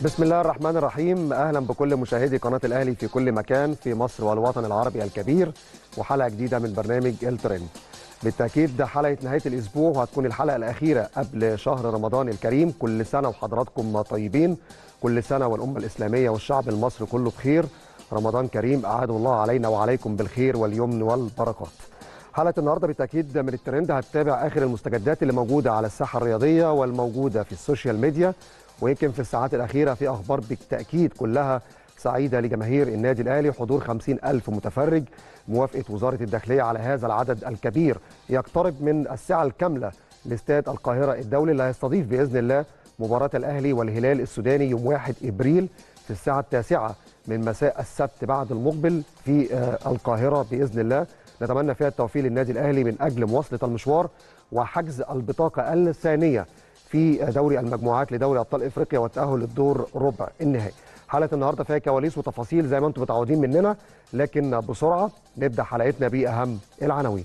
بسم الله الرحمن الرحيم اهلا بكل مشاهدي قناه الاهلي في كل مكان في مصر والوطن العربي الكبير وحلقه جديده من برنامج الترند بالتاكيد ده حلقه نهايه الاسبوع وهتكون الحلقه الاخيره قبل شهر رمضان الكريم كل سنه وحضراتكم طيبين كل سنه والامه الاسلاميه والشعب المصري كله بخير رمضان كريم اعاده الله علينا وعليكم بالخير واليمن والبركات حلقه النهارده بالتاكيد من الترند هتتابع اخر المستجدات اللي موجوده على الساحه الرياضيه والموجوده في السوشيال ميديا ويمكن في الساعات الأخيرة في أخبار بالتأكيد كلها سعيدة لجماهير النادي الأهلي حضور 50 ألف متفرج موافقة وزارة الداخلية على هذا العدد الكبير يقترب من السعة الكاملة لاستاد القاهرة الدولي اللي هيستضيف بإذن الله مباراة الأهلي والهلال السوداني يوم 1 إبريل في الساعة التاسعة من مساء السبت بعد المقبل في القاهرة بإذن الله نتمنى فيها التوفيق للنادي الأهلي من أجل مواصلة المشوار وحجز البطاقة الثانية في دوري المجموعات لدوري ابطال افريقيا والتاهل للدور ربع النهائي. حلقه النهارده فيها كواليس وتفاصيل زي ما انتم متعودين مننا لكن بسرعه نبدا حلقتنا باهم العناوين.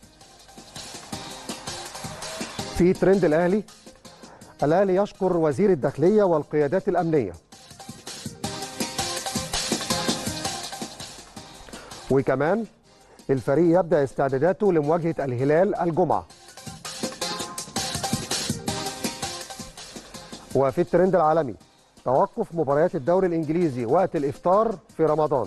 في ترند الاهلي الاهلي يشكر وزير الداخليه والقيادات الامنيه. وكمان الفريق يبدا استعداداته لمواجهه الهلال الجمعه. وفي الترند العالمي توقف مباريات الدوري الانجليزي وقت الافطار في رمضان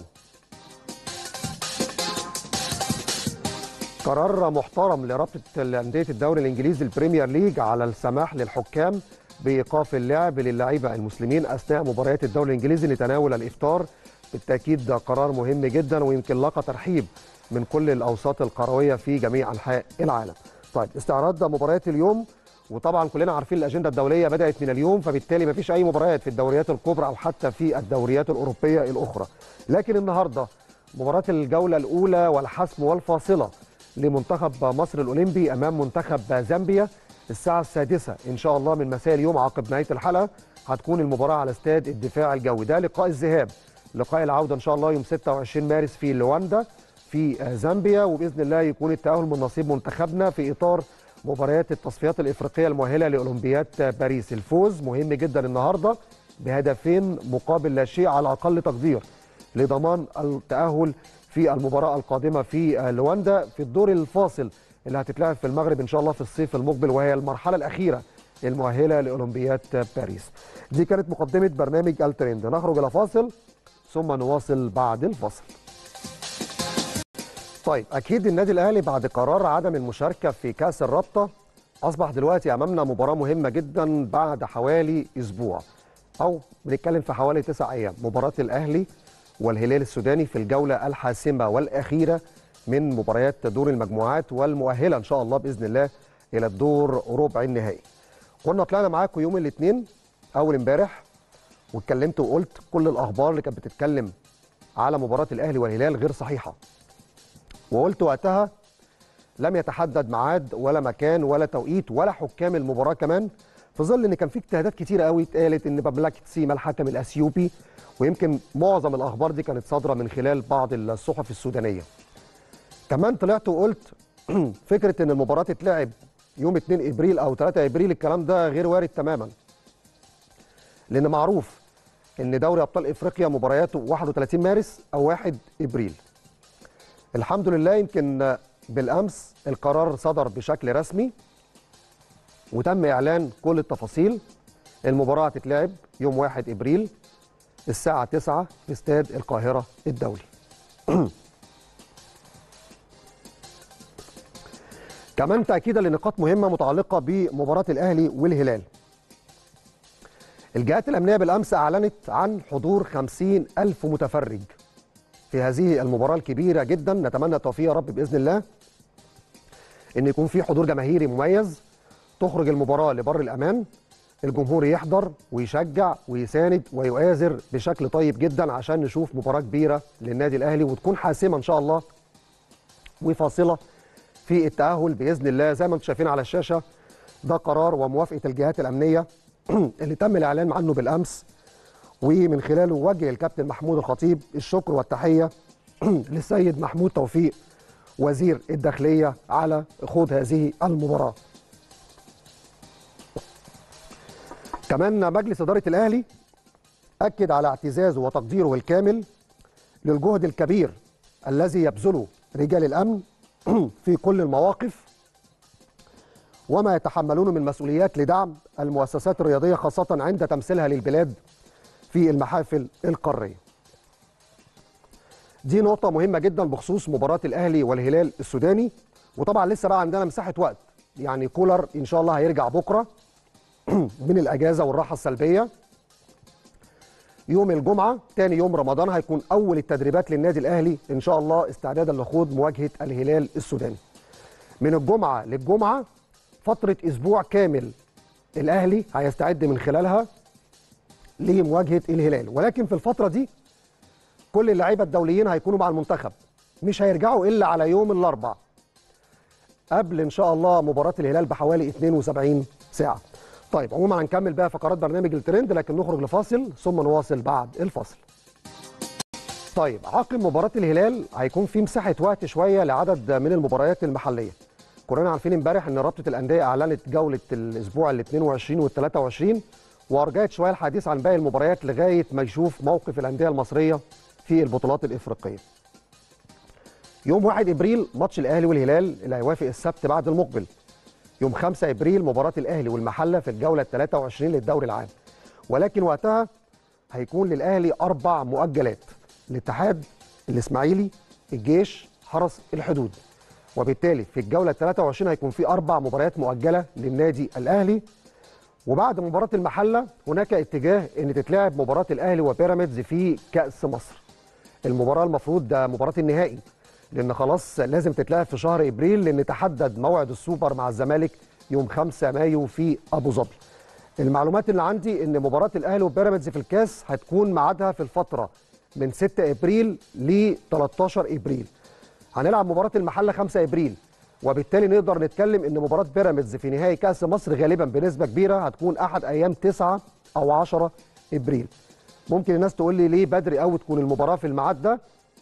قرار محترم لرابطه انديه الدوري الانجليزي البريمير ليج على السماح للحكام بايقاف اللعب للاعيبه المسلمين اثناء مباريات الدوري الانجليزي لتناول الافطار بالتاكيد ده قرار مهم جدا ويمكن لقى ترحيب من كل الاوساط القرويه في جميع انحاء العالم. طيب استعراض مباريات اليوم وطبعا كلنا عارفين الاجنده الدوليه بدات من اليوم فبالتالي مفيش اي مباريات في الدوريات الكبرى او حتى في الدوريات الاوروبيه الاخرى لكن النهارده مباراه الجوله الاولى والحسم والفاصله لمنتخب مصر الاولمبي امام منتخب زامبيا الساعه السادسة ان شاء الله من مساء اليوم عقب نهايه الحلقه هتكون المباراه على استاد الدفاع الجوي ده لقاء الذهاب لقاء العوده ان شاء الله يوم 26 مارس في لواندا في زامبيا وباذن الله يكون التاهل من نصيب منتخبنا في اطار مباريات التصفيات الافريقيه المؤهله لاولمبياد باريس الفوز مهم جدا النهارده بهدفين مقابل لا شيء على اقل تقدير لضمان التاهل في المباراه القادمه في لواندا في الدور الفاصل اللي هتتلعب في المغرب ان شاء الله في الصيف المقبل وهي المرحله الاخيره المؤهله لاولمبياد باريس دي كانت مقدمه برنامج الترند نخرج الى فاصل ثم نواصل بعد الفاصل طيب اكيد النادي الاهلي بعد قرار عدم المشاركه في كاس الرابطه اصبح دلوقتي امامنا مباراه مهمه جدا بعد حوالي اسبوع او بنتكلم في حوالي تسع ايام مباراه الاهلي والهلال السوداني في الجوله الحاسمه والاخيره من مباريات دور المجموعات والمؤهله ان شاء الله باذن الله الى الدور ربع النهائي كنا طلعنا معاكم يوم الاثنين اول امبارح واتكلمت وقلت كل الاخبار اللي كانت بتتكلم على مباراه الاهلي والهلال غير صحيحه وقلت وقتها لم يتحدد ميعاد ولا مكان ولا توقيت ولا حكام المباراه كمان في ظل ان كان في اجتهادات كتيره قوي اتقالت ان بملكه سيما الحكم الاثيوبي ويمكن معظم الاخبار دي كانت صادره من خلال بعض الصحف السودانيه. كمان طلعت وقلت فكره ان المباراه تتلعب يوم 2 ابريل او 3 ابريل الكلام ده غير وارد تماما. لان معروف ان دوري ابطال افريقيا مبارياته 31 مارس او 1 ابريل. الحمد لله يمكن بالامس القرار صدر بشكل رسمي وتم اعلان كل التفاصيل المباراه هتتلعب يوم 1 ابريل الساعه 9 في استاد القاهره الدولي كمان تاكيدا لنقاط مهمه متعلقه بمباراه الاهلي والهلال الجهات الامنيه بالامس اعلنت عن حضور 50 الف متفرج في هذه المباراة الكبيرة جدا نتمنى التوفيق يا رب بإذن الله إن يكون في حضور جماهيري مميز تخرج المباراة لبر الأمان الجمهور يحضر ويشجع ويساند ويؤازر بشكل طيب جدا عشان نشوف مباراة كبيرة للنادي الأهلي وتكون حاسمة إن شاء الله وفاصلة في التأهل بإذن الله زي ما انتم شايفين على الشاشة ده قرار وموافقة الجهات الأمنية اللي تم الإعلان عنه بالأمس ومن خلاله وجه الكابتن محمود الخطيب الشكر والتحيه للسيد محمود توفيق وزير الداخليه على خوض هذه المباراه. كمان مجلس اداره الاهلي اكد على اعتزازه وتقديره الكامل للجهد الكبير الذي يبذله رجال الامن في كل المواقف وما يتحملونه من مسؤوليات لدعم المؤسسات الرياضيه خاصه عند تمثيلها للبلاد في المحافل القاريه. دي نقطه مهمه جدا بخصوص مباراه الاهلي والهلال السوداني وطبعا لسه بقى عندنا مساحه وقت يعني كولر ان شاء الله هيرجع بكره من الاجازه والراحه السلبيه يوم الجمعه تاني يوم رمضان هيكون اول التدريبات للنادي الاهلي ان شاء الله استعدادا لخوض مواجهه الهلال السوداني من الجمعه للجمعه فتره اسبوع كامل الاهلي هيستعد من خلالها لمواجهه الهلال ولكن في الفتره دي كل اللعيبه الدوليين هيكونوا مع المنتخب مش هيرجعوا الا على يوم الاربعاء قبل ان شاء الله مباراه الهلال بحوالي 72 ساعه طيب عموما هنكمل بقى فقرات برنامج الترند لكن نخرج لفاصل ثم نواصل بعد الفاصل طيب عقب مباراه الهلال هيكون في مساحه وقت شويه لعدد من المباريات المحليه كلنا عارفين امبارح ان رابطه الانديه اعلنت جوله الاسبوع ال 22 وال 23 وارجعت شويه الحديث عن باقي المباريات لغايه ما يشوف موقف الانديه المصريه في البطولات الافريقيه يوم 1 ابريل ماتش الاهلي والهلال اللي هيوافق السبت بعد المقبل يوم 5 ابريل مباراه الاهلي والمحله في الجوله ال 23 للدوري العام ولكن وقتها هيكون للاهلي اربع مؤجلات الاتحاد الاسماعيلي الجيش حرس الحدود وبالتالي في الجوله ال 23 هيكون في اربع مباريات مؤجله للنادي الاهلي وبعد مباراه المحله هناك اتجاه ان تتلعب مباراه الاهلي وبيراميدز في كاس مصر المباراه المفروض ده مباراه النهائي لان خلاص لازم تتلعب في شهر ابريل لان تحدد موعد السوبر مع الزمالك يوم 5 مايو في ابو ظبي المعلومات اللي عندي ان مباراه الاهلي وبيراميدز في الكاس هتكون ميعادها في الفتره من 6 ابريل ل 13 ابريل هنلعب مباراه المحله 5 ابريل وبالتالي نقدر نتكلم ان مباراه بيراميدز في نهائي كاس مصر غالبا بنسبه كبيره هتكون احد ايام 9 او 10 ابريل ممكن الناس تقول لي ليه بدري قوي تكون المباراه في الميعاد ده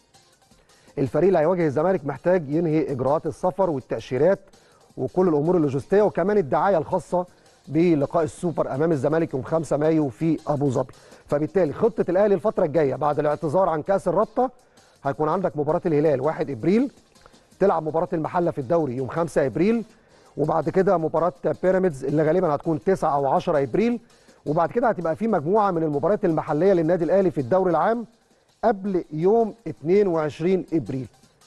الفريق اللي هيواجه الزمالك محتاج ينهي اجراءات السفر والتاشيرات وكل الامور اللوجستيه وكمان الدعايه الخاصه بلقاء السوبر امام الزمالك يوم 5 مايو في ابو ظبي فبالتالي خطه الاهلي الفتره الجايه بعد الاعتذار عن كاس الرابطه هيكون عندك مباراه الهلال 1 ابريل تلعب مباراه المحله في الدوري يوم 5 ابريل وبعد كده مباراه بيراميدز اللي غالبا هتكون 9 او 10 ابريل وبعد كده هتبقى في مجموعه من المباريات المحليه للنادي الاهلي في الدوري العام قبل يوم 22 ابريل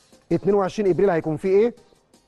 22 ابريل هيكون في ايه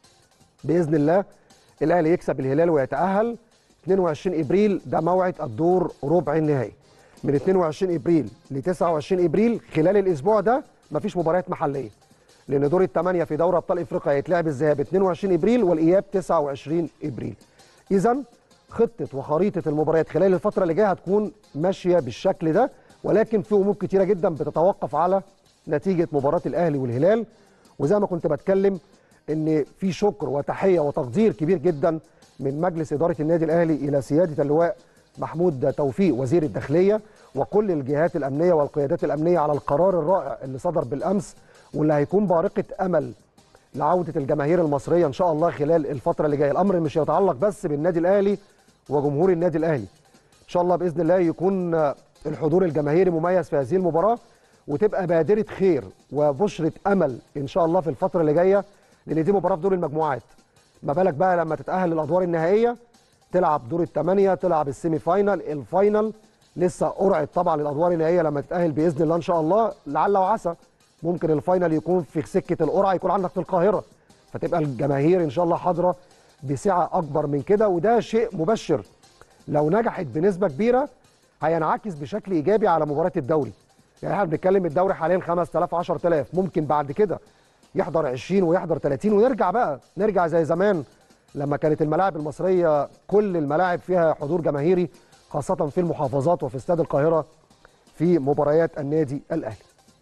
باذن الله الاهلي يكسب الهلال ويتاهل 22 ابريل ده موعد الدور ربع النهائي من 22 ابريل ل 29 ابريل خلال الاسبوع ده مفيش مباريات محليه لان دور الثمانيه في دوري ابطال افريقيا هيتلعب الذهاب 22 ابريل والاياب 29 ابريل اذا خطه وخريطه المباريات خلال الفتره اللي جايه هتكون ماشيه بالشكل ده ولكن في امور كتيره جدا بتتوقف على نتيجه مباراه الاهلي والهلال وزي ما كنت بتكلم ان في شكر وتحيه وتقدير كبير جدا من مجلس اداره النادي الاهلي الى سياده اللواء محمود توفيق وزير الداخليه وكل الجهات الامنيه والقيادات الامنيه على القرار الرائع اللي صدر بالامس واللي هيكون بارقه امل لعوده الجماهير المصريه ان شاء الله خلال الفتره اللي جايه الامر مش يتعلق بس بالنادي الاهلي وجمهور النادي الاهلي ان شاء الله باذن الله يكون الحضور الجماهيري مميز في هذه المباراه وتبقى بادره خير وبشره امل ان شاء الله في الفتره اللي جايه لان دي مباراه في دور المجموعات ما بالك بقى لما تتاهل للادوار النهائيه تلعب دور الثمانيه تلعب السيمي فاينال الفاينل لسه قرعت طبعا الادوار النهائيه لما تتاهل باذن الله ان شاء الله لعل وعسى ممكن الفاينل يكون في سكه القرعه يكون عندك في القاهره فتبقى الجماهير ان شاء الله حاضره بسعه اكبر من كده وده شيء مبشر لو نجحت بنسبه كبيره هينعكس بشكل ايجابي على مباراه الدوري يعني احنا بنتكلم الدوري حاليا 5000 10000 ممكن بعد كده يحضر 20 ويحضر 30 ونرجع بقى نرجع زي زمان لما كانت الملاعب المصريه كل الملاعب فيها حضور جماهيري خاصه في المحافظات وفي استاد القاهره في مباريات النادي الاهلي.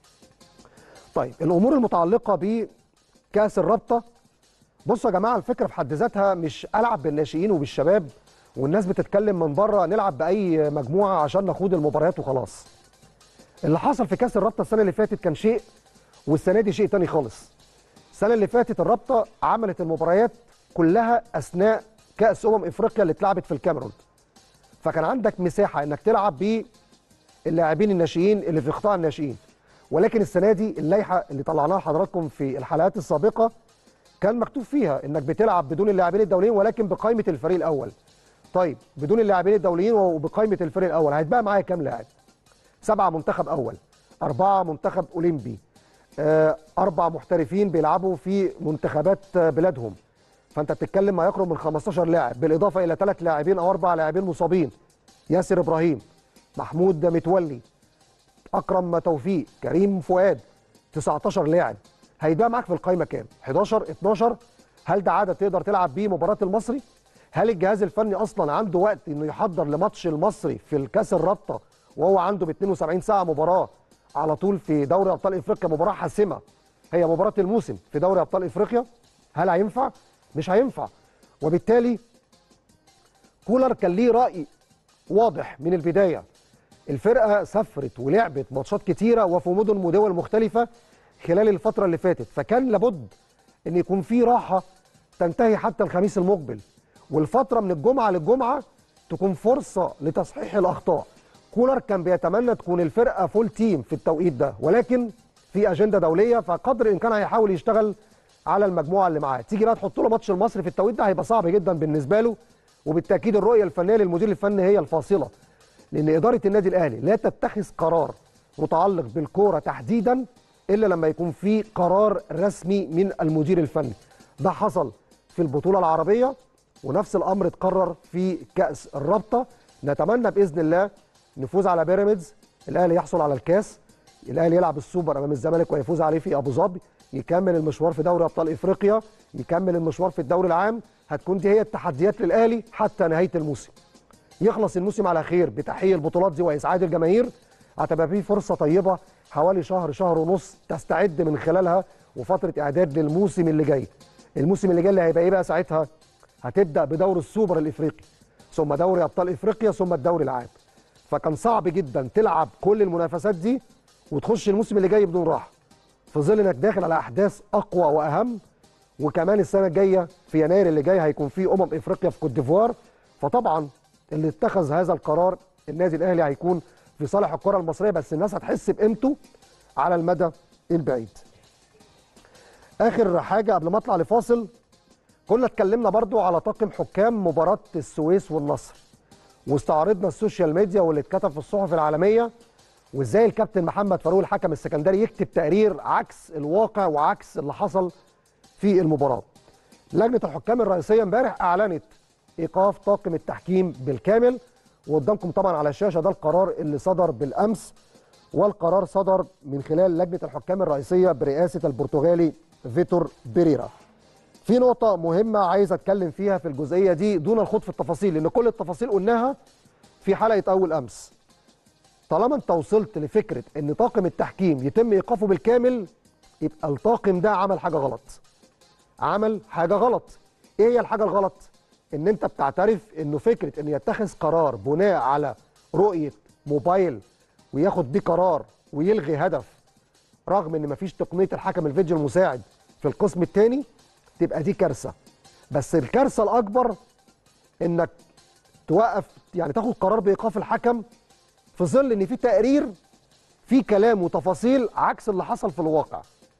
طيب الامور المتعلقه بكاس الرابطه بصوا يا جماعه الفكره في حد ذاتها مش العب بالناشئين وبالشباب والناس بتتكلم من بره نلعب باي مجموعه عشان نخوض المباريات وخلاص. اللي حصل في كاس الرابطه السنه اللي فاتت كان شيء والسنه دي شيء تاني خالص. السنه اللي فاتت الرابطه عملت المباريات كلها اثناء كاس امم افريقيا اللي اتلعبت في الكاميرون. فكان عندك مساحه انك تلعب اللاعبين الناشئين اللي في قطاع الناشئين ولكن السنه دي اللائحه اللي طلعناها لحضراتكم في الحلقات السابقه كان مكتوب فيها انك بتلعب بدون اللاعبين الدوليين ولكن بقائمه الفريق الاول طيب بدون اللاعبين الدوليين وبقائمه الفريق الاول هيتبقى معايا كام لاعب سبعه منتخب اول اربعه منتخب اولمبي آه، اربع محترفين بيلعبوا في منتخبات آه، بلادهم فانت بتتكلم ما يقرب من 15 لاعب بالاضافه الى ثلاث لاعبين او اربع لاعبين مصابين ياسر ابراهيم محمود متولي اكرم توفيق كريم فؤاد 19 لاعب هيتبقى معاك في القائمه كام 11 12 هل ده عدد تقدر تلعب بيه مباراه المصري هل الجهاز الفني اصلا عنده وقت انه يحضر لماتش المصري في الكاس الرابطه وهو عنده ب 72 ساعه مباراه على طول في دوري ابطال افريقيا مباراه حاسمه هي مباراه الموسم في دوري ابطال افريقيا هل هينفع مش هينفع وبالتالي كولر كان ليه راي واضح من البدايه الفرقه سافرت ولعبت ماتشات كتيره وفي مدن ودول مختلفه خلال الفتره اللي فاتت فكان لابد ان يكون في راحه تنتهي حتى الخميس المقبل والفتره من الجمعه للجمعه تكون فرصه لتصحيح الاخطاء كولر كان بيتمنى تكون الفرقه فول تيم في التوقيت ده ولكن في اجنده دوليه فقدر الامكان هيحاول يشتغل على المجموعه اللي معاه تيجي بقى تحط له ماتش المصري في التوقيت ده هيبقى صعب جدا بالنسبه له وبالتاكيد الرؤيه الفنيه للمدير الفني هي الفاصله لان اداره النادي الاهلي لا تتخذ قرار متعلق بالكوره تحديدا الا لما يكون في قرار رسمي من المدير الفني ده حصل في البطوله العربيه ونفس الامر اتكرر في كاس الرابطه نتمنى باذن الله نفوز على بيراميدز الاهلي يحصل على الكاس الاهلي يلعب السوبر امام الزمالك ويفوز عليه في ابو ظبي يكمل المشوار في دوري ابطال افريقيا يكمل المشوار في الدوري العام هتكون دي هي التحديات للاهلي حتى نهايه الموسم يخلص الموسم على خير بتحقيق البطولات دي واسعاد الجماهير هتبقى فيه فرصه طيبه حوالي شهر شهر ونص تستعد من خلالها وفتره اعداد للموسم اللي جاي الموسم اللي جاي اللي هيبقى ايه بقى ساعتها هتبدا بدور السوبر الافريقي ثم دوري ابطال افريقيا ثم الدوري العام فكان صعب جدا تلعب كل المنافسات دي وتخش الموسم اللي جاي بدون راحه في ظل انك داخل على احداث اقوى واهم وكمان السنه الجايه في يناير اللي جاي هيكون في امم افريقيا في كوت ديفوار فطبعا اللي اتخذ هذا القرار النادي الاهلي هيكون في صالح الكره المصريه بس الناس هتحس بقيمته على المدى البعيد. اخر حاجه قبل ما اطلع لفاصل كنا اتكلمنا برضو على طاقم حكام مباراه السويس والنصر واستعرضنا السوشيال ميديا واللي اتكتب في الصحف العالميه وازاي الكابتن محمد فاروق الحكم السكندري يكتب تقرير عكس الواقع وعكس اللي حصل في المباراه. لجنه الحكام الرئيسيه امبارح اعلنت ايقاف طاقم التحكيم بالكامل وقدامكم طبعا على الشاشه ده القرار اللي صدر بالامس والقرار صدر من خلال لجنه الحكام الرئيسيه برئاسه البرتغالي فيتور بيريرا. في نقطة مهمة عايز اتكلم فيها في الجزئية دي دون الخوض في التفاصيل لان كل التفاصيل قلناها في حلقة اول امس. طالما انت وصلت لفكرة ان طاقم التحكيم يتم ايقافه بالكامل يبقى الطاقم ده عمل حاجة غلط. عمل حاجة غلط. ايه هي الحاجة الغلط؟ ان انت بتعترف انه فكرة ان يتخذ قرار بناء على رؤية موبايل وياخد بيه قرار ويلغي هدف رغم ان مفيش تقنية الحكم الفيديو المساعد في القسم الثاني تبقى دي كارثه بس الكارثه الاكبر انك توقف يعني تاخد قرار بايقاف الحكم في ظل ان في تقرير في كلام وتفاصيل عكس اللي حصل في الواقع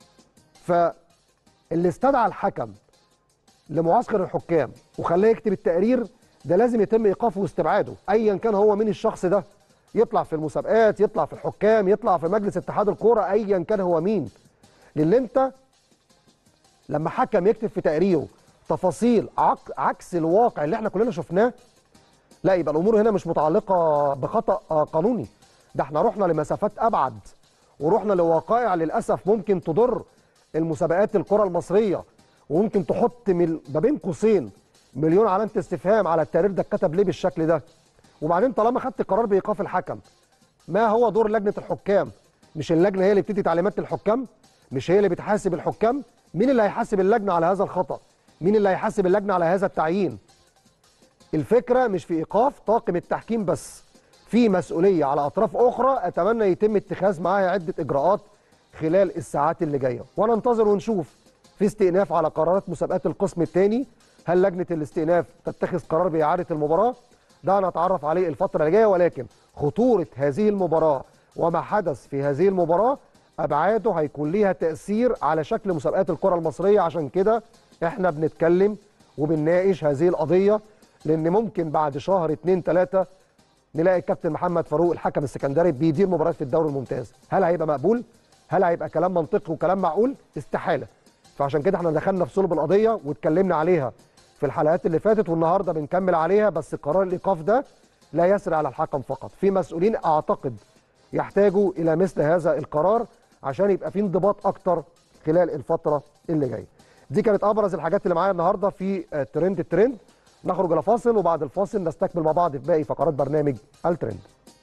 فاللي استدعى الحكم لمعسكر الحكام وخلاه يكتب التقرير ده لازم يتم ايقافه واستبعاده ايا كان هو مين الشخص ده يطلع في المسابقات يطلع في الحكام يطلع في مجلس اتحاد الكوره ايا كان هو مين لان انت لما حكم يكتب في تقريره تفاصيل عك عكس الواقع اللي احنا كلنا شفناه لا يبقى الامور هنا مش متعلقه بخطا قانوني ده احنا رحنا لمسافات ابعد ورحنا لوقائع للاسف ممكن تضر المسابقات الكره المصريه وممكن تحط ما بين قوسين مليون علامه استفهام على التقرير ده اتكتب ليه بالشكل ده وبعدين طالما خدت قرار بايقاف الحكم ما هو دور لجنه الحكام مش اللجنه هي اللي بتدي تعليمات للحكام مش هي اللي بتحاسب الحكام مين اللي هيحاسب اللجنه على هذا الخطا مين اللي هيحاسب اللجنه على هذا التعيين الفكره مش في ايقاف طاقم التحكيم بس في مسؤوليه على اطراف اخرى اتمنى يتم اتخاذ معاها عده اجراءات خلال الساعات اللي جايه وننتظر ونشوف في استئناف على قرارات مسابقات القسم الثاني هل لجنه الاستئناف تتخذ قرار باعاده المباراه ده هنتعرف عليه الفتره اللي جايه ولكن خطوره هذه المباراه وما حدث في هذه المباراه ابعاده هيكون ليها تاثير على شكل مسابقات الكره المصريه عشان كده احنا بنتكلم وبنناقش هذه القضيه لان ممكن بعد شهر اتنين تلاته نلاقي الكابتن محمد فاروق الحكم السكندري بيدير مباراه في الدوري الممتاز هل هيبقى مقبول هل هيبقى كلام منطقي وكلام معقول استحاله فعشان كده احنا دخلنا في صلب القضيه واتكلمنا عليها في الحلقات اللي فاتت والنهارده بنكمل عليها بس قرار الايقاف ده لا يسري على الحكم فقط في مسؤولين اعتقد يحتاجوا الى مثل هذا القرار عشان يبقى في انضباط اكتر خلال الفتره اللي جايه دي كانت ابرز الحاجات اللي معايا النهارده في ترند الترند نخرج الى فاصل وبعد الفاصل نستكمل مع بعض في باقي فقرات برنامج الترند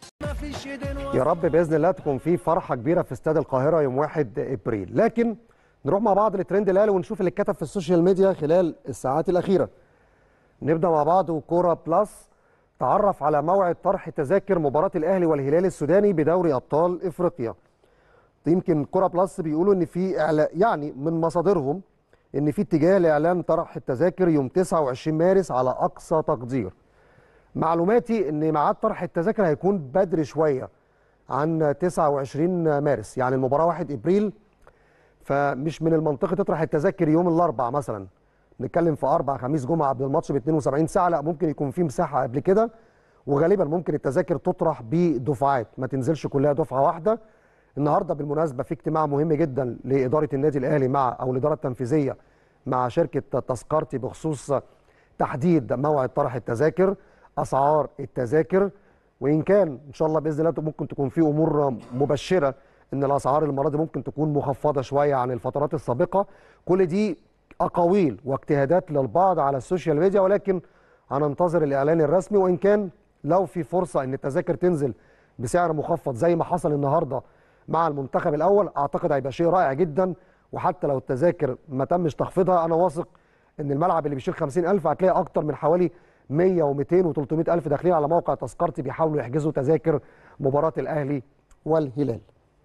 يا رب باذن الله تكون في فرحه كبيره في استاد القاهره يوم 1 ابريل لكن نروح مع بعض لترند الاهلي ونشوف اللي اتكتب في السوشيال ميديا خلال الساعات الاخيره نبدا مع بعض وكوره بلس تعرف على موعد طرح تذاكر مباراه الاهلي والهلال السوداني بدوري ابطال افريقيا يمكن كوره بلس بيقولوا ان في إعلا... يعني من مصادرهم ان في اتجاه لاعلان طرح التذاكر يوم 29 مارس على اقصى تقدير معلوماتي ان ميعاد طرح التذاكر هيكون بدري شويه عن 29 مارس يعني المباراه 1 ابريل فمش من المنطقي تطرح التذاكر يوم الاربعاء مثلا نتكلم في اربع خميس جمعه قبل الماتش ب 72 ساعه لا ممكن يكون في مساحه قبل كده وغالبا ممكن التذاكر تطرح بدفعات ما تنزلش كلها دفعه واحده النهارده بالمناسبه في اجتماع مهم جدا لاداره النادي الاهلي مع او الاداره التنفيذيه مع شركه تذكرتي بخصوص تحديد موعد طرح التذاكر اسعار التذاكر وان كان ان شاء الله باذن الله ممكن تكون في امور مبشره ان الاسعار المره دي ممكن تكون مخفضه شويه عن الفترات السابقه كل دي اقاويل واجتهادات للبعض على السوشيال ميديا ولكن هننتظر الاعلان الرسمي وان كان لو في فرصه ان التذاكر تنزل بسعر مخفض زي ما حصل النهارده مع المنتخب الاول اعتقد هيبقى شيء رائع جدا وحتى لو التذاكر ما تمش تخفيضها انا واثق ان الملعب اللي بيشيل 50000 هتلاقي اكتر من حوالي 100 و200 و300 الف داخلين على موقع تذكرتي بيحاولوا يحجزوا تذاكر مباراه الاهلي والهلال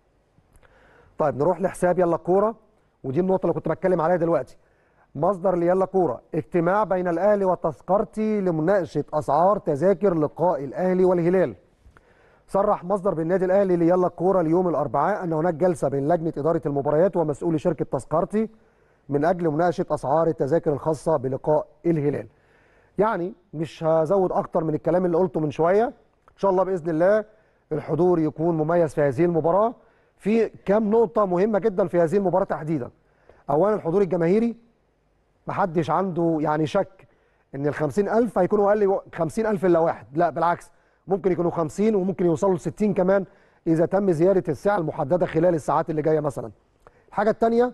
طيب نروح لحساب يلا كوره ودي النقطه اللي كنت بتكلم عليها دلوقتي مصدر ليلا كوره اجتماع بين الاهلي والتذكرتي لمناقشه اسعار تذاكر لقاء الاهلي والهلال صرح مصدر بالنادي الاهلي ليلا كوره اليوم الاربعاء ان هناك جلسه بين لجنه اداره المباريات ومسؤولي شركه تذكرتي من اجل مناقشه اسعار التذاكر الخاصه بلقاء الهلال يعني مش هزود اكتر من الكلام اللي قلته من شويه ان شاء الله باذن الله الحضور يكون مميز في هذه المباراه في كام نقطه مهمه جدا في هذه المباراه تحديدا اولا الحضور الجماهيري محدش عنده يعني شك ان ال 50000 هيكونوا اقل 50000 الا واحد لا بالعكس ممكن يكونوا 50 وممكن يوصلوا ل 60 كمان اذا تم زياده الساعه المحدده خلال الساعات اللي جايه مثلا الحاجه الثانيه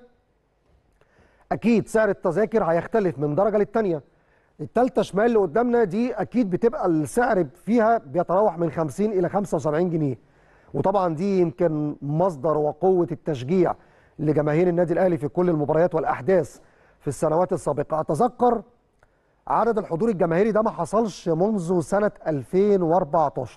اكيد سعر التذاكر هيختلف من درجه للثانيه الثالثه شمال اللي قدامنا دي اكيد بتبقى السعر فيها بيتراوح من 50 الى 75 جنيه وطبعا دي يمكن مصدر وقوه التشجيع لجماهير النادي الاهلي في كل المباريات والاحداث في السنوات السابقه اتذكر عدد الحضور الجماهيري ده ما حصلش منذ سنه 2014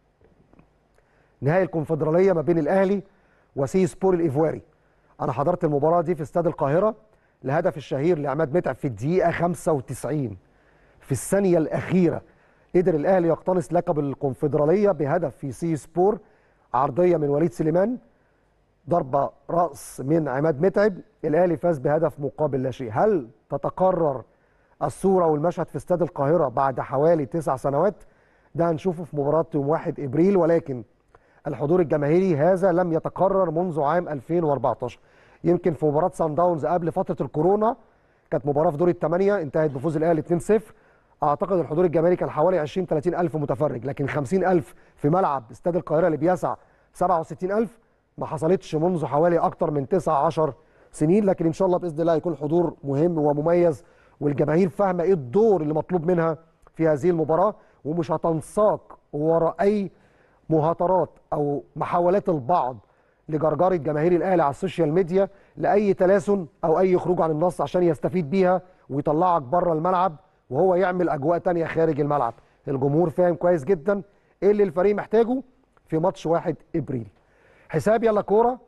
نهائي الكونفدراليه ما بين الاهلي وسي سبور الايفواري انا حضرت المباراه دي في استاد القاهره الهدف الشهير لعماد متعب في الدقيقه 95 في الثانيه الاخيره قدر الاهلي يقتنص لقب الكونفدراليه بهدف في سي سبور عرضيه من وليد سليمان ضربه راس من عماد متعب الاهلي فاز بهدف مقابل لا شيء هل تتكرر الصوره والمشهد في استاد القاهره بعد حوالي تسع سنوات ده هنشوفه في مباراه يوم 1 ابريل ولكن الحضور الجماهيري هذا لم يتكرر منذ عام 2014 يمكن في مباراه سان داونز قبل فتره الكورونا كانت مباراه في دور الثمانيه انتهت بفوز الاهلي 2-0 اعتقد الحضور الجماهيري كان حوالي 20 30 الف متفرج لكن 50 الف في ملعب استاد القاهره اللي بيسع 67 الف ما حصلتش منذ حوالي اكتر من 9 10 سنين لكن ان شاء الله باذن الله هيكون حضور مهم ومميز والجماهير فاهمه ايه الدور اللي مطلوب منها في هذه المباراه ومش هتنساق وراء اي مهاترات او محاولات البعض لجرجره جماهير الاهلي على السوشيال ميديا لاي تلاسن او اي خروج عن النص عشان يستفيد بيها ويطلعك بره الملعب وهو يعمل اجواء تانية خارج الملعب الجمهور فاهم كويس جدا ايه اللي الفريق محتاجه في ماتش واحد ابريل حساب يلا كوره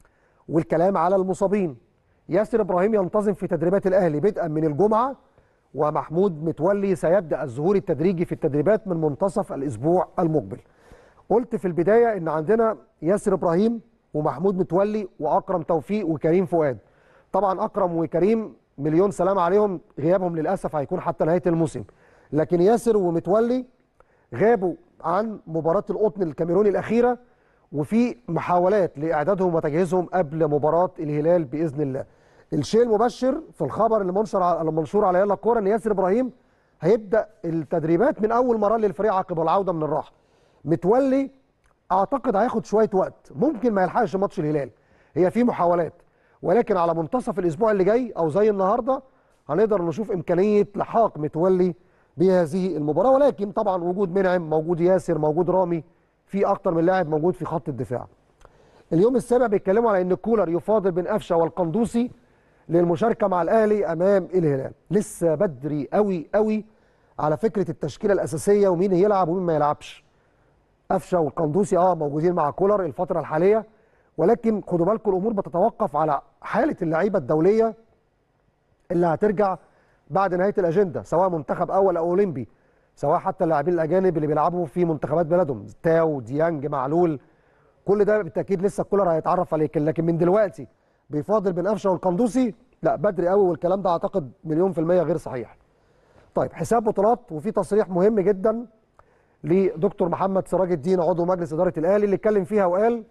والكلام على المصابين ياسر ابراهيم ينتظم في تدريبات الاهلي بدءا من الجمعه ومحمود متولي سيبدا الظهور التدريجي في التدريبات من منتصف الاسبوع المقبل قلت في البدايه ان عندنا ياسر ابراهيم ومحمود متولي واكرم توفيق وكريم فؤاد طبعا اكرم وكريم مليون سلام عليهم غيابهم للاسف هيكون حتى نهايه الموسم لكن ياسر ومتولي غابوا عن مباراه القطن الكاميروني الاخيره وفي محاولات لاعدادهم وتجهيزهم قبل مباراه الهلال باذن الله الشيء المبشر في الخبر اللي منشر المنشور على يلا كوره ان ياسر ابراهيم هيبدا التدريبات من اول مره للفريق عقب العوده من الراحه متولي اعتقد هياخد شويه وقت ممكن ما يلحقش ماتش الهلال هي في محاولات ولكن على منتصف الاسبوع اللي جاي او زي النهارده هنقدر نشوف امكانيه لحاق متولي بهذه المباراه ولكن طبعا وجود منعم موجود ياسر موجود رامي في اكتر من لاعب موجود في خط الدفاع اليوم السابع بيتكلموا على ان كولر يفاضل بين قفشه والقندوسي للمشاركه مع الاهلي امام الهلال لسه بدري قوي قوي على فكره التشكيله الاساسيه ومين يلعب ومين ما يلعبش قفشه والقندوسي اه موجودين مع كولر الفتره الحاليه ولكن خدوا بالكم الامور بتتوقف على حاله اللعيبه الدوليه اللي هترجع بعد نهايه الاجنده سواء منتخب اول او اولمبي سواء حتى اللاعبين الاجانب اللي بيلعبوا في منتخبات بلدهم تاو ديانج معلول كل ده بالتاكيد لسه كولر هيتعرف عليه لكن من دلوقتي بيفاضل بين قفشه والقندوسي لا بدري قوي والكلام ده اعتقد مليون في الميه غير صحيح طيب حساب بطولات وفي تصريح مهم جدا لدكتور محمد سراج الدين عضو مجلس اداره الاهلي اللي اتكلم فيها وقال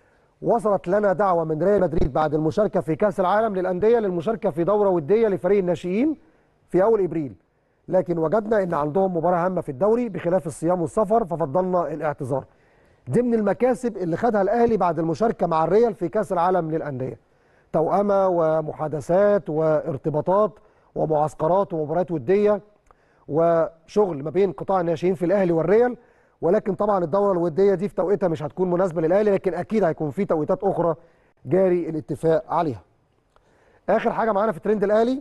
وصلت لنا دعوه من ريال مدريد بعد المشاركه في كاس العالم للانديه للمشاركه في دوره وديه لفريق الناشئين في اول ابريل لكن وجدنا ان عندهم مباراه هامه في الدوري بخلاف الصيام والسفر ففضلنا الاعتذار ضمن المكاسب اللي خدها الاهلي بعد المشاركه مع الريال في كاس العالم للانديه توأمه ومحادثات وارتباطات ومعسكرات ومباريات وديه وشغل ما بين قطاع الناشئين في الاهلي والريال ولكن طبعا الدوره الوديه دي في توقيتها مش هتكون مناسبه للاهلي لكن اكيد هيكون في توقيتات اخرى جاري الاتفاق عليها. اخر حاجه معانا في ترند الاهلي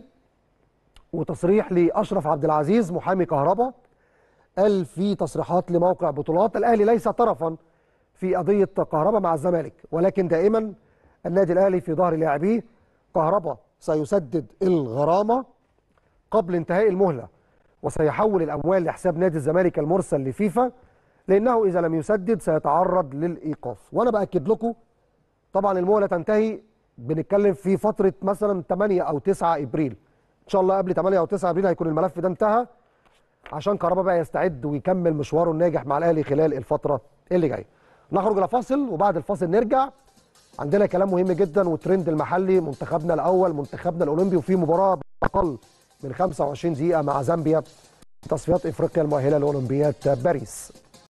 وتصريح لاشرف عبد العزيز محامي كهرباء قال في تصريحات لموقع بطولات الاهلي ليس طرفا في قضيه كهرباء مع الزمالك ولكن دائما النادي الاهلي في ظهر لاعبيه كهرباء سيسدد الغرامه قبل انتهاء المهله وسيحول الاموال لحساب نادي الزمالك المرسل لفيفا لانه اذا لم يسدد سيتعرض للايقاف وانا باكد لكم طبعا المهله تنتهي بنتكلم في فتره مثلا 8 او 9 ابريل ان شاء الله قبل 8 او 9 ابريل هيكون الملف ده انتهى عشان كهربا بقى يستعد ويكمل مشواره الناجح مع الاهلي خلال الفتره اللي جايه نخرج لفاصل وبعد الفاصل نرجع عندنا كلام مهم جدا وترند المحلي منتخبنا الاول منتخبنا الاولمبي وفي مباراه باقل من 25 دقيقه مع زامبيا تصفيات افريقيا المؤهله لاولمبياد باريس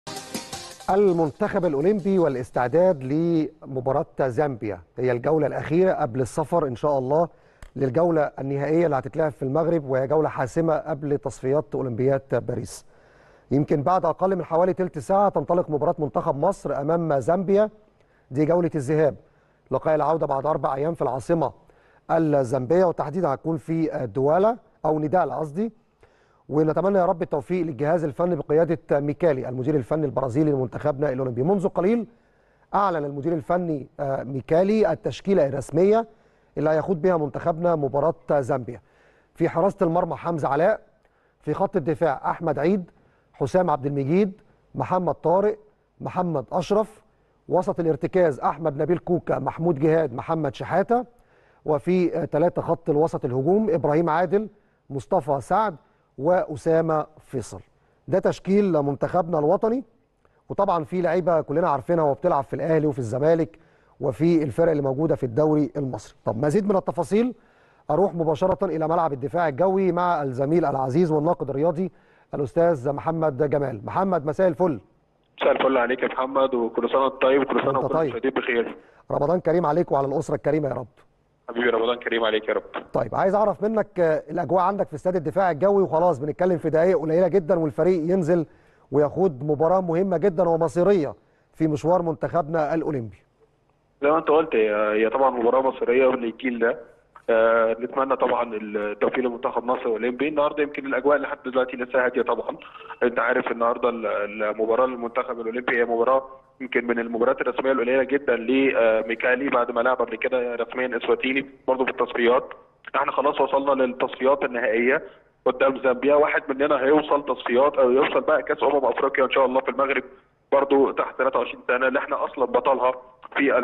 المنتخب الاولمبي والاستعداد لمباراه زامبيا هي الجوله الاخيره قبل السفر ان شاء الله للجوله النهائيه اللي هتتلعب في المغرب وهي جوله حاسمه قبل تصفيات اولمبياد باريس يمكن بعد اقل من حوالي ثلث ساعه تنطلق مباراه منتخب مصر امام زامبيا دي جوله الذهاب لقاء العوده بعد اربع ايام في العاصمه الزامبيه وتحديدا هتكون في دوالا او ندالا قصدي ونتمنى يا رب التوفيق للجهاز الفني بقياده ميكالي المدير الفني البرازيلي لمنتخبنا الاولمبي منذ قليل اعلن المدير الفني ميكالي التشكيله الرسميه اللي هيخوض بها منتخبنا مباراه زامبيا في حراسه المرمى حمزه علاء في خط الدفاع احمد عيد حسام عبد المجيد محمد طارق محمد اشرف وسط الارتكاز احمد نبيل كوكا محمود جهاد محمد شحاته وفي ثلاثه خط الوسط الهجوم ابراهيم عادل مصطفى سعد واسامه فيصل ده تشكيل منتخبنا الوطني وطبعا في لعيبه كلنا عارفينها وبتلعب في الاهلي وفي الزمالك وفي الفرق اللي موجوده في الدوري المصري طب مزيد من التفاصيل اروح مباشره الى ملعب الدفاع الجوي مع الزميل العزيز والناقد الرياضي الاستاذ محمد جمال محمد مساء الفل مساء الفل عليك يا محمد وكل سنه وانت طيب وكل سنه وانت وكل طيب. المشاهدين بخير رمضان كريم عليك وعلى الاسره الكريمه يا رب حبيبي رمضان كريم عليك يا رب طيب عايز اعرف منك آه، الاجواء عندك في استاد الدفاع الجوي وخلاص بنتكلم في دقائق قليله جدا والفريق ينزل ويخوض مباراه مهمه جدا ومصيريه في مشوار منتخبنا الاولمبي زي ما انت قلت هي هي طبعا مباراه مصريه للجيل ده آه نتمنى طبعا التوفيق لمنتخب مصر الاولمبي النهارده يمكن الاجواء لحد دلوقتي لسه هاديه طبعا انت عارف النهارده ال- المباراه للمنتخب الاولمبي هي مباراه يمكن من المباريات الرسميه القليله جدا لميكالي بعد ما لعب قبل كده رسميا اسواتيني برضه في التصفيات احنا خلاص وصلنا للتصفيات النهائيه قدام زامبيا واحد مننا هيوصل تصفيات او يوصل بقى كاس امم افريقيا ان شاء الله في المغرب برضو تحت 23 سنه اللي احنا اصلا بطلها في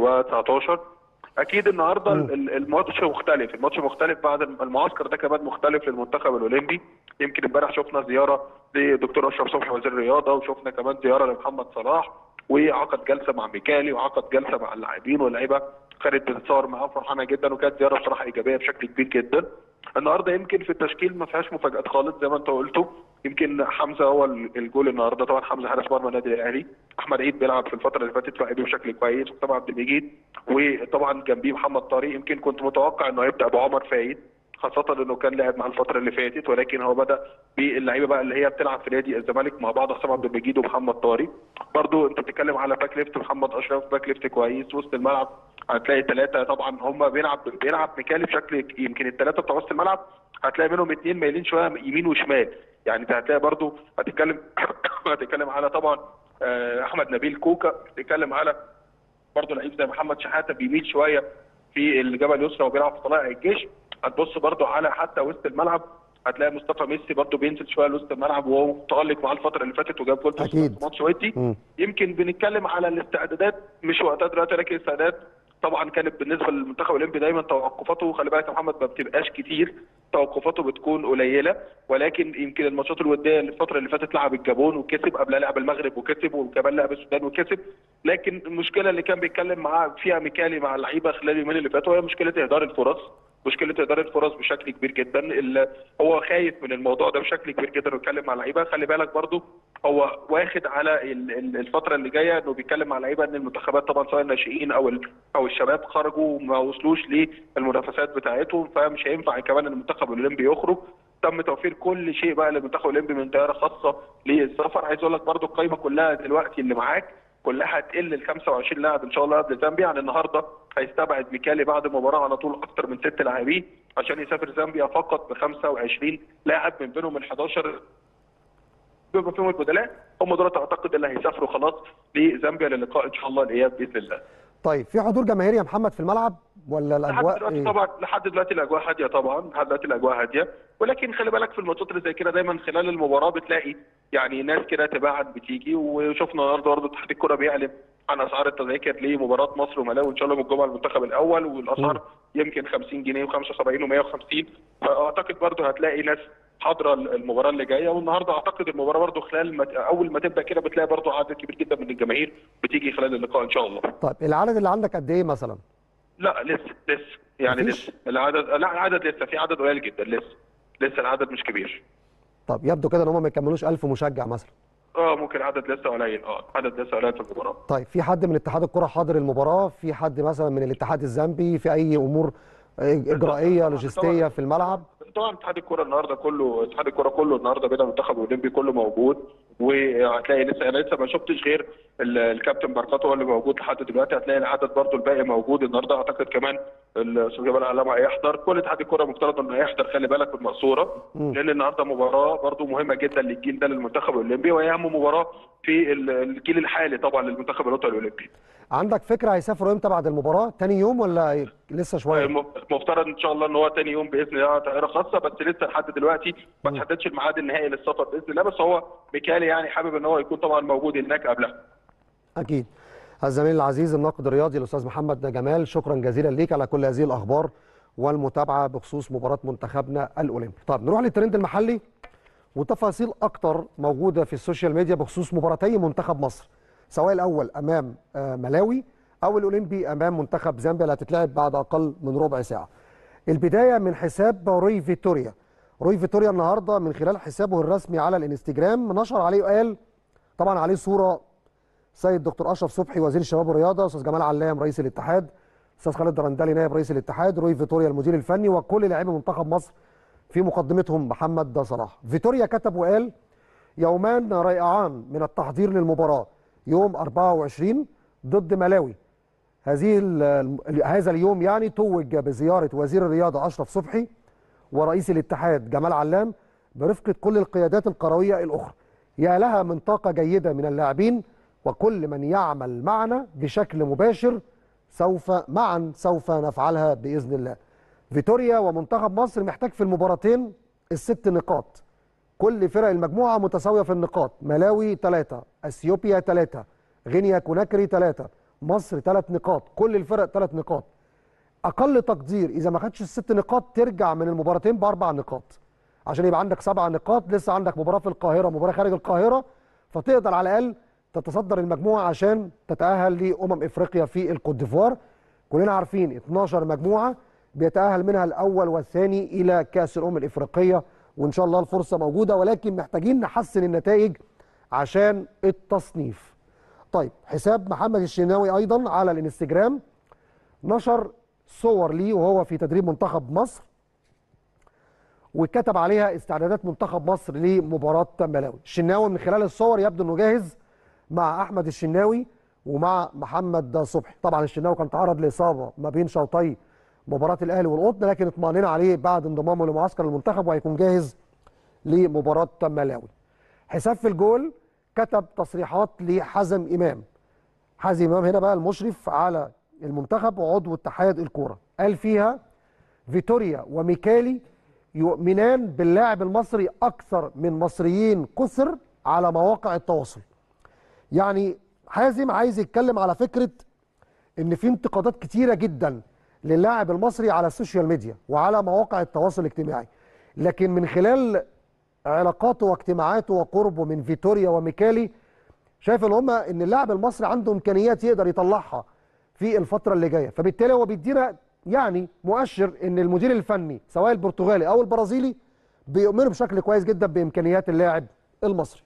2019 اكيد النهارده ال- الماتش مختلف الماتش مختلف بعد المعسكر ده كمان مختلف للمنتخب الاولمبي يمكن امبارح شفنا زياره لدكتور اشرف صبحي وزير الرياضه وشفنا كمان زياره لمحمد صلاح وعقد جلسه مع ميكالي وعقد جلسه مع اللاعبين واللعيبه كانت بتتصور معاه فرحانه جدا وكانت زياره بصراحه ايجابيه بشكل كبير جدا النهارده يمكن في التشكيل ما فيهاش مفاجات خالص زي ما انت قلتوا يمكن حمزه هو الجول النهارده طبعا حمزه حارس مرمى النادي الاهلي احمد عيد بيلعب في الفتره اللي فاتت في بشكل كويس وطبعا عبد المجيد وطبعا جنبيه محمد طارق يمكن كنت متوقع انه هيبدا بعمر فايد خاصة انه كان لعب مع الفترة اللي فاتت ولكن هو بدأ باللعيبة بقى اللي هي بتلعب في نادي الزمالك مع بعض حسام عبد المجيد ومحمد طارق برضو انت بتتكلم على باك ليفت محمد اشرف باك ليفت كويس وسط الملعب هتلاقي ثلاثة طبعا هم بيلعب بيلعب ميكالي بشكل يمكن الثلاثة بتوع وسط الملعب هتلاقي منهم اثنين مايلين شوية يمين وشمال يعني انت هتلاقي برضو هتتكلم هتتكلم على طبعا آه، احمد نبيل كوكا هتتكلم على برضه لعيب زي محمد شحاته بيميل شويه في الجبهه اليسرى وبيلعب في طلائع الجيش هتبص برضه على حتى وسط الملعب هتلاقي مصطفى ميسي برضه بينزل شويه لوسط الملعب وهو متالق معاه الفتره اللي فاتت وجاب جول في أكيد. ماتش ودي مم. يمكن بنتكلم على الاستعدادات مش وقتها دلوقتي لكن الاستعدادات طبعا كانت بالنسبه للمنتخب الاولمبي دايما توقفاته خلي بالك يا محمد ما بتبقاش كتير توقفاته بتكون قليله ولكن يمكن الماتشات الوديه اللي الفتره اللي فاتت لعب الجابون وكسب قبل لعب المغرب وكسب وكمان لعب السودان وكسب لكن المشكله اللي كان بيتكلم معاه فيها ميكالي مع اللعيبه خلال اليومين اللي فاتوا هي مشكله اهدار الفرص مشكله اداره الفرص بشكل كبير جدا ال- هو خايف من الموضوع ده بشكل كبير جدا ويتكلم مع اللعيبه خلي بالك برضو هو واخد على ال- ال- الفتره اللي جايه انه بيتكلم مع اللعيبه ان المنتخبات طبعا سواء الناشئين او ال- او الشباب خرجوا وما وصلوش للمنافسات بتاعتهم فمش هينفع كمان ان المنتخب الاولمبي يخرج تم توفير كل شيء بقى للمنتخب الاولمبي من طياره خاصه للسفر عايز اقول لك برضو القائمه كلها دلوقتي اللي معاك كلها هتقل ل 25 لاعب ان شاء الله قبل زامبيا يعني النهارده هيستبعد ميكالي بعد المباراه على طول اكثر من ست لاعبين عشان يسافر زامبيا فقط ب 25 لاعب من بينهم ال 11 بما فيهم البدلاء هم دول اعتقد اللي هيسافروا خلاص لزامبيا للقاء ان شاء الله الاياب باذن الله. طيب في حضور جماهيري يا محمد في الملعب ولا لحد الاجواء دلوقتي إيه؟ طبعا لحد دلوقتي الاجواء هاديه طبعا لحد دلوقتي الاجواء هاديه ولكن خلي بالك في الماتشات اللي زي كده دايما خلال المباراه بتلاقي يعني ناس كده تباعا بتيجي وشفنا النهارده برضه اتحاد الكوره بيعلن عن اسعار التذاكر لمباراه مصر وملاوي ان شاء الله من الجمعه المنتخب الاول والاسعار يمكن 50 جنيه و75 و150 فاعتقد برضه هتلاقي ناس حاضره المباراه اللي جايه والنهارده اعتقد المباراه برضه خلال ما اول ما تبدا كده بتلاقي برضه عدد كبير جدا من الجماهير بتيجي خلال اللقاء ان شاء الله. طيب العدد اللي عندك قد ايه مثلا لا لسه لسه يعني مفيش؟ لسه العدد لا العدد لسه في عدد قليل جدا لسه لسه العدد مش كبير طب يبدو كده ان هم ما يكملوش 1000 مشجع مثلا اه ممكن عدد لسه قليل اه عدد لسه قليل في المباراه طيب في حد من اتحاد الكره حاضر المباراه في حد مثلا من الاتحاد الزامبي في اي امور اجرائيه طبعاً. لوجستيه في الملعب طبعا اتحاد الكوره النهارده كله اتحاد الكوره كله النهارده بين المنتخب الاولمبي كله موجود وهتلاقي لسه انا لسه ما شفتش غير ال- الكابتن بركات هو اللي موجود لحد دلوقتي هتلاقي العدد برضه الباقي موجود النهارده اعتقد كمان الاستاذ جمال علامه هيحضر كل اتحاد الكوره مفترض انه هيحضر خلي بالك في المقصوره لان النهارده مباراه برضه مهمه جدا للجيل ده للمنتخب الاولمبي وهي اهم مباراه في ال- الجيل الحالي طبعا للمنتخب الوطني الاولمبي عندك فكره هيسافروا امتى بعد المباراه تاني يوم ولا لسه شويه مفترض ان شاء الله ان هو تاني يوم باذن الله طائره خاصه بس لسه لحد دلوقتي ما تحددش الميعاد النهائي للسفر باذن الله بس هو ميكالي يعني حابب ان هو يكون طبعا موجود هناك قبلها اكيد الزميل العزيز الناقد الرياضي الاستاذ محمد جمال شكرا جزيلا ليك على كل هذه الاخبار والمتابعه بخصوص مباراه منتخبنا الاولمبي طب نروح للترند المحلي وتفاصيل اكتر موجوده في السوشيال ميديا بخصوص مباراتي منتخب مصر سواء الاول امام آه، ملاوي او الاولمبي امام منتخب زامبيا اللي هتتلعب بعد اقل من ربع ساعه البدايه من حساب روي فيتوريا روي فيتوريا النهارده من خلال حسابه الرسمي على الانستجرام نشر عليه وقال طبعا عليه صوره سيد دكتور اشرف صبحي وزير الشباب والرياضه استاذ جمال علام رئيس الاتحاد استاذ خالد درندلي نائب رئيس الاتحاد روي فيتوريا المدير الفني وكل لاعبي منتخب مصر في مقدمتهم محمد صلاح فيتوريا كتب وقال يومان رائعان من التحضير للمباراه يوم 24 ضد ملاوي هذه ال- ال- هذا اليوم يعني توج بزياره وزير الرياضه اشرف صبحي ورئيس الاتحاد جمال علام برفقه كل القيادات القرويه الاخرى يا لها من طاقه جيده من اللاعبين وكل من يعمل معنا بشكل مباشر سوف معا سوف نفعلها باذن الله فيتوريا ومنتخب مصر محتاج في المباراتين الست نقاط كل فرق المجموعه متساويه في النقاط ملاوي ثلاثه اثيوبيا ثلاثه غينيا كوناكري ثلاثه مصر ثلاث نقاط كل الفرق ثلاث نقاط اقل تقدير اذا ما خدش الست نقاط ترجع من المباراتين باربع نقاط عشان يبقى عندك سبع نقاط لسه عندك مباراه في القاهره مباراه خارج القاهره فتقدر على الاقل تتصدر المجموعه عشان تتاهل لامم افريقيا في الكوت ديفوار كلنا عارفين 12 مجموعه بيتاهل منها الاول والثاني الى كاس الامم الافريقيه وان شاء الله الفرصه موجوده ولكن محتاجين نحسن النتائج عشان التصنيف طيب حساب محمد الشناوي ايضا على الانستجرام نشر صور ليه وهو في تدريب منتخب مصر وكتب عليها استعدادات منتخب مصر لمباراه ملاوي الشناوي من خلال الصور يبدو انه جاهز مع احمد الشناوي ومع محمد صبحي طبعا الشناوي كان تعرض لاصابه ما بين شوطي مباراه الاهلي والقطن لكن اطمئننا عليه بعد انضمامه لمعسكر المنتخب وهيكون جاهز لمباراه ملاوي حساب في الجول كتب تصريحات لحزم امام حازم امام هنا بقى المشرف على المنتخب وعضو اتحاد الكوره قال فيها فيتوريا وميكالي يؤمنان باللاعب المصري اكثر من مصريين كثر على مواقع التواصل يعني حازم عايز يتكلم على فكره ان في انتقادات كتيره جدا للاعب المصري على السوشيال ميديا وعلى مواقع التواصل الاجتماعي لكن من خلال علاقاته واجتماعاته وقربه من فيتوريا وميكالي شايف ان هم ان اللاعب المصري عنده امكانيات يقدر يطلعها في الفتره اللي جايه فبالتالي هو بيدينا يعني مؤشر ان المدير الفني سواء البرتغالي او البرازيلي بيؤمنوا بشكل كويس جدا بامكانيات اللاعب المصري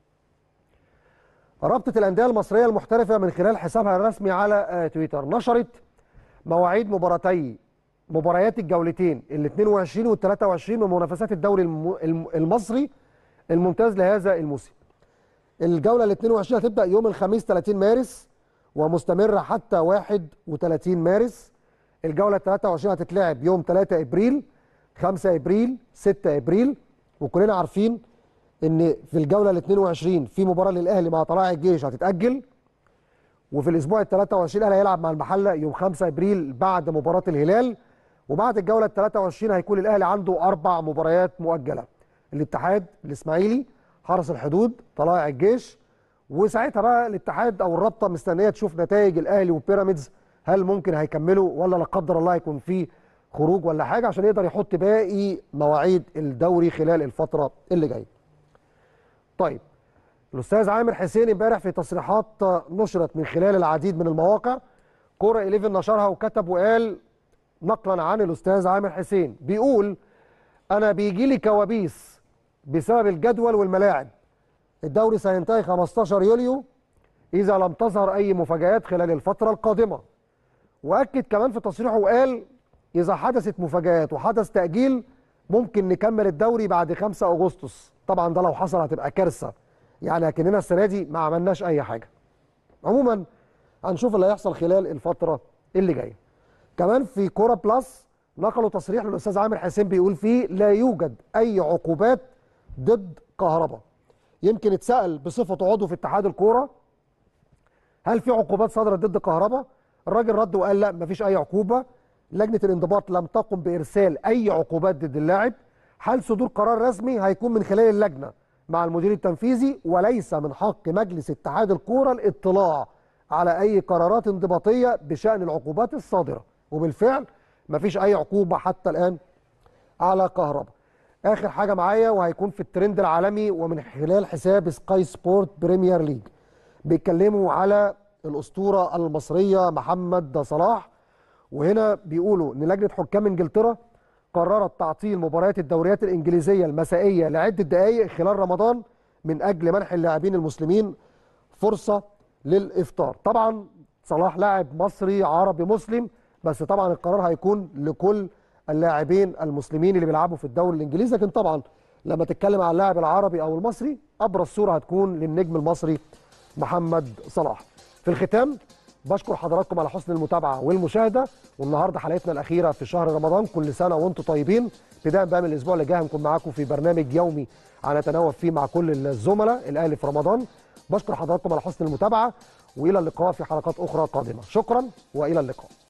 رابطه الانديه المصريه المحترفه من خلال حسابها الرسمي على تويتر نشرت مواعيد مباراتي مباريات الجولتين ال 22 وال 23 من منافسات الدوري المصري الممتاز لهذا الموسم. الجوله ال 22 هتبدا يوم الخميس 30 مارس ومستمره حتى 31 مارس. الجوله ال 23 هتتلعب يوم 3 ابريل 5 ابريل 6 ابريل وكلنا عارفين ان في الجوله ال 22 في مباراه للاهلي مع طلائع الجيش هتتاجل وفي الاسبوع ال 23 الاهلي هيلعب مع المحله يوم 5 ابريل بعد مباراه الهلال وبعد الجوله ال 23 هيكون الاهلي عنده اربع مباريات مؤجله الاتحاد الاسماعيلي حرس الحدود طلائع الجيش وساعتها بقى الاتحاد او الرابطه مستنيه تشوف نتائج الاهلي وبيراميدز هل ممكن هيكملوا ولا لا قدر الله هيكون في خروج ولا حاجه عشان يقدر يحط باقي مواعيد الدوري خلال الفتره اللي جايه. طيب الاستاذ عامر حسين امبارح في تصريحات نشرت من خلال العديد من المواقع كوره 11 نشرها وكتب وقال نقلا عن الاستاذ عامر حسين بيقول انا بيجي لي كوابيس بسبب الجدول والملاعب الدوري سينتهي 15 يوليو اذا لم تظهر اي مفاجات خلال الفتره القادمه واكد كمان في تصريحه وقال اذا حدثت مفاجات وحدث تاجيل ممكن نكمل الدوري بعد 5 اغسطس طبعا ده لو حصل هتبقى كارثه يعني لكننا السنه دي ما عملناش اي حاجه عموما هنشوف اللي هيحصل خلال الفتره اللي جايه كمان في كوره بلس نقلوا تصريح للاستاذ عامر حسين بيقول فيه لا يوجد اي عقوبات ضد كهرباء يمكن اتسال بصفته عضو في اتحاد الكوره هل في عقوبات صدرت ضد كهرباء الراجل رد وقال لا مفيش اي عقوبه لجنه الانضباط لم تقم بارسال اي عقوبات ضد اللاعب حال صدور قرار رسمي هيكون من خلال اللجنه مع المدير التنفيذي وليس من حق مجلس اتحاد الكوره الاطلاع على اي قرارات انضباطيه بشان العقوبات الصادره وبالفعل مفيش اي عقوبه حتى الان على كهرباء اخر حاجه معايا وهيكون في الترند العالمي ومن خلال حساب سكاي سبورت بريمير ليج بيتكلموا على الاسطوره المصريه محمد صلاح وهنا بيقولوا ان لجنه حكام انجلترا قررت تعطيل مباريات الدوريات الانجليزيه المسائيه لعده دقائق خلال رمضان من اجل منح اللاعبين المسلمين فرصه للافطار طبعا صلاح لاعب مصري عربي مسلم بس طبعا القرار هيكون لكل اللاعبين المسلمين اللي بيلعبوا في الدوري الانجليزي لكن طبعا لما تتكلم عن اللاعب العربي او المصري ابرز صوره هتكون للنجم المصري محمد صلاح في الختام بشكر حضراتكم على حسن المتابعه والمشاهده والنهارده حلقتنا الاخيره في شهر رمضان كل سنه وانتم طيبين ابتداء بقى من الاسبوع اللي جاي هنكون معاكم في برنامج يومي هنتناوب فيه مع كل الزملاء الاهلي في رمضان بشكر حضراتكم على حسن المتابعه والى اللقاء في حلقات اخرى قادمه شكرا والى اللقاء